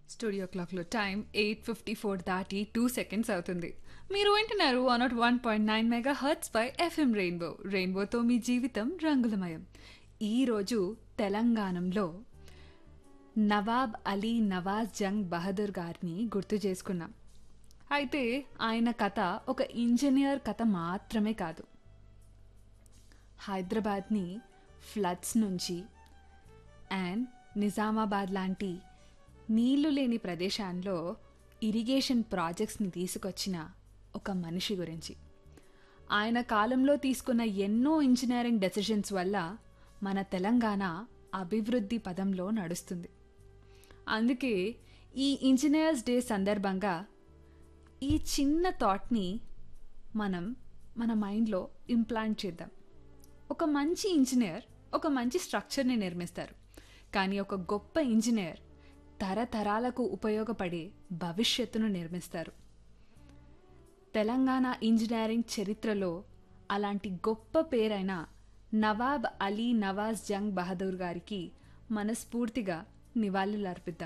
studio క్లాక్లో time eight fifty four దాటి two seconds అవుతుంది మీరు వింటున్నారు one nought one point nine megahertz by FM rainbow రెయిన్బోతో మీ జీవితం రంగులమయం ఈరోజు తెలంగాణలో నవాబ్ అలీ నవాజ్ జంగ్ బహదూర్ గారిని గుర్తు చేసుకున్నాం అయితే ఆయన కథ ఒక ఇంజనీర్ కథ మాత్రమే కాదు హైదరాబాద్ని ఫ్లడ్స్ నుంచి అండ్ నిజామాబాద్ లాంటి నీళ్లు లేని ప్రదేశాల్లో ఇరిగేషన్ ప్రాజెక్ట్స్ని తీసుకొచ్చిన ఒక మనిషి గురించి ఆయన కాలంలో తీసుకున్న ఎన్నో ఇంజనీరింగ్ డెసిషన్స్ వల్ల మన తెలంగాణ అభివృద్ధి పదంలో నడుస్తుంది అందుకే ఈ ఇంజనీర్స్ డే సందర్భంగా ఈ చిన్న థాట్ని మనం మన మైండ్లో ఇంప్లాంట్ చేద్దాం ఒక మంచి ఇంజనీర్ ఒక మంచి స్ట్రక్చర్ని నిర్మిస్తారు కానీ ఒక గొప్ప ఇంజనీర్ తరతరాలకు ఉపయోగపడే భవిష్యత్తును నిర్మిస్తారు తెలంగాణ ఇంజనీరింగ్ చరిత్రలో అలాంటి గొప్ప పేరైన నవాబ్ అలీ నవాజ్ జంగ్ బహదూర్ గారికి మనస్ఫూర్తిగా నివాళులర్పిద్దాం